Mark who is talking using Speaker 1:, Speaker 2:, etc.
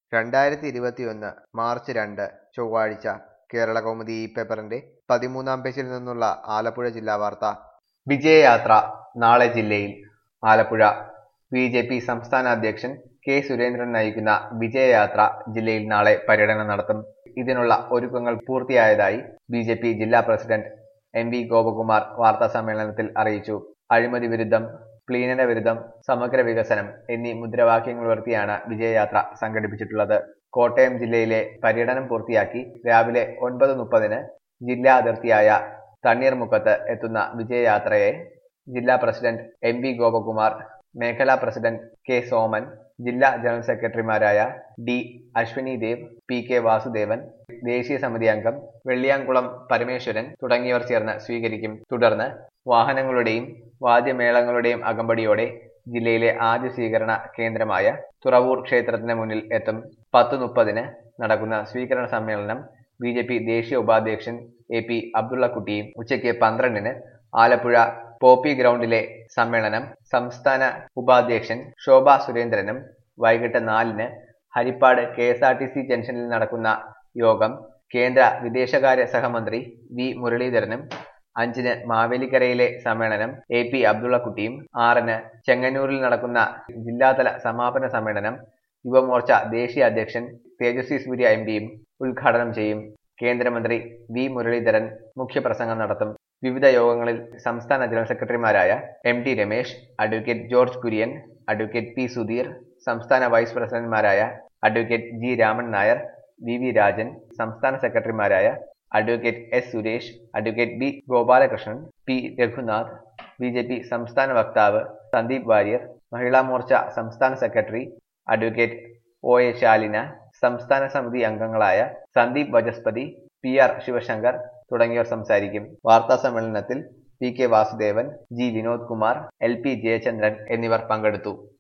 Speaker 1: രണ്ടായിരത്തി ഇരുപത്തിയൊന്ന് മാർച്ച് രണ്ട് ചൊവ്വാഴ്ച കേരളകൗമുദി ഈ പേപ്പറിന്റെ പതിമൂന്നാം പേജിൽ നിന്നുള്ള ആലപ്പുഴ ജില്ലാ വാർത്ത വിജയയാത്ര നാളെ ജില്ലയിൽ ആലപ്പുഴ ബി ജെ പി സംസ്ഥാന അധ്യക്ഷൻ കെ സുരേന്ദ്രൻ നയിക്കുന്ന വിജയയാത്ര ജില്ലയിൽ നാളെ പര്യടനം നടത്തും ഇതിനുള്ള ഒരുക്കങ്ങൾ പൂർത്തിയായതായി ബി ജെ പി ജില്ലാ പ്രസിഡന്റ് എം വി ഗോപകുമാർ വാർത്താ സമ്മേളനത്തിൽ അറിയിച്ചു അഴിമതി വിരുദ്ധം പ്ലീനന വിരുദ്ധം സമഗ്ര വികസനം എന്നീ മുദ്രാവാക്യങ്ങൾ ഉയർത്തിയാണ് വിജയയാത്ര സംഘടിപ്പിച്ചിട്ടുള്ളത് കോട്ടയം ജില്ലയിലെ പര്യടനം പൂർത്തിയാക്കി രാവിലെ ഒൻപത് മുപ്പതിന് ജില്ലാ അതിർത്തിയായ തണ്ണീർമുക്കത്ത് എത്തുന്ന വിജയയാത്രയെ ജില്ലാ പ്രസിഡന്റ് എം വി ഗോപകുമാർ മേഖലാ പ്രസിഡന്റ് കെ സോമൻ ജില്ലാ ജനറൽ സെക്രട്ടറിമാരായ D Ashwini Dev P K Vasudevan ദേശീയ സമിതി അംഗം വെള്ളിയാംകുളം പരമേശ്വരൻ തുടങ്ങിയവർ ചേർന്ന് സ്വീകരിക്കും തുടർന്ന് വാഹനങ്ങളുടെയും വാദ്യമേളങ്ങളുടെയും അകമ്പടിയോടെ ജില്ലയിലെ ആദ്യ സ്വീകരണ കേന്ദ്രമായ തുറവൂർ ക്ഷേത്രത്തിന് മുന്നിൽ എത്തും പത്ത് മുപ്പതിന് നടക്കുന്ന സ്വീകരണ സമ്മേളനം ബി ജെ പി ദേശീയ ഉപാധ്യക്ഷൻ എ പി അബ്ദുള്ളക്കുട്ടിയും ഉച്ചയ്ക്ക് പന്ത്രണ്ടിന് ആലപ്പുഴ പോപ്പി ഗ്രൗണ്ടിലെ സമ്മേളനം സംസ്ഥാന ഉപാധ്യക്ഷൻ ശോഭ സുരേന്ദ്രനും വൈകിട്ട് നാലിന് Harippad K S R T C ജംഗ്ഷനിൽ നടക്കുന്ന യോഗം കേന്ദ്ര വിദേശകാര്യ സഹമന്ത്രി വി മുരളീധരനും അഞ്ചിന് മാവേലിക്കരയിലെ സമ്മേളനം എ പി അബ്ദുള്ളക്കുട്ടിയും ആറിന് ചെങ്ങന്നൂരിൽ നടക്കുന്ന ജില്ലാതല സമാപന സമ്മേളനം യുവമോർച്ച ദേശീയ അധ്യക്ഷൻ തേജസ്വി സൂര്യ എം പിയും ഉദ്ഘാടനം ചെയ്യും കേന്ദ്രമന്ത്രി വി മുരളീധരൻ മുഖ്യപ്രസംഗം നടത്തും വിവിധ യോഗങ്ങളിൽ സംസ്ഥാന ജനറൽ സെക്രട്ടറിമാരായ M T Ramesh advocate George Kurian advocate P Sudheer സംസ്ഥാന വൈസ് പ്രസിഡന്റുമാരായ advocate G Raman Nair V V Rajan സംസ്ഥാന സെക്രട്ടറിമാരായ advocate S Suresh advocate B Gopalakrishnan P Raghunath B J P സംസ്ഥാന വക്താവ് സന്ദീപ് വാര്യർ മഹിളാ മോർച്ച സംസ്ഥാന secretary advocate O A Shalina സംസ്ഥാന സമിതി അംഗങ്ങളായ സന്ദീപ് വചസ്പതി പി ആർ ശിവശങ്കർ തുടങ്ങിയവർ സംസാരിക്കും വാർത്താ സമ്മേളനത്തിൽ P K Vasudevan G Vinod Kumar L P Jayachandran എന്നിവർ പങ്കെടുത്തു